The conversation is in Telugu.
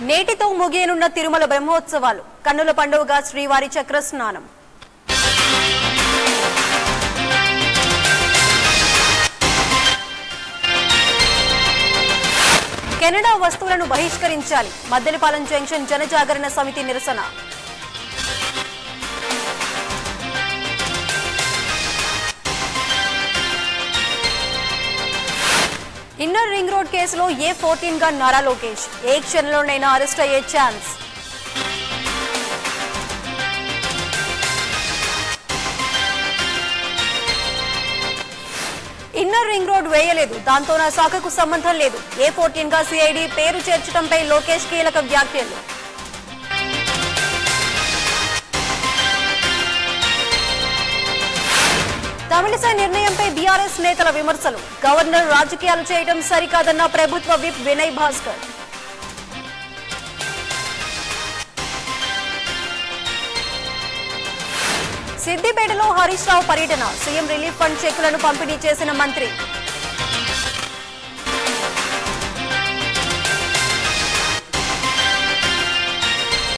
నేటితో ముగియనున్న తిరుమల బ్రహ్మోత్సవాలు కన్నుల పండుగగా శ్రీవారి చక్ర స్నానం కెనడా వస్తువులను బహిష్కరించాలి మద్దెలపాలెం జంక్షన్ జనజాగరణ సమితి నిరసన ఇన్నర్ రింగ్ రోడ్ కేసులో ఏ ఫోర్టీన్ గా నారా లోకేష్ ఏ క్షణంలోనైనా అరెస్ట్ అయ్యే ఛాన్స్ ఇన్నర్ రింగ్ రోడ్ వేయలేదు దాంతో నా శాఖకు సంబంధం లేదు ఏ ఫోర్టీన్ గా సిఐడి పేరు చేర్చడంపై లోకేష్ కీలక వ్యాఖ్యలు తమిళిసై నిర్ణయంపై బీఆర్ఎస్ నేతల విమర్శలు గవర్నర్ రాజకీయాలు చేయడం సరికాదన్న ప్రభుత్వ విప్ వినయ్ భాస్కర్ సిద్దిపేటలో హరీష్ రావు పర్యటన సీఎం రిలీఫ్ ఫండ్ చెక్కులను పంపిణీ చేసిన మంత్రి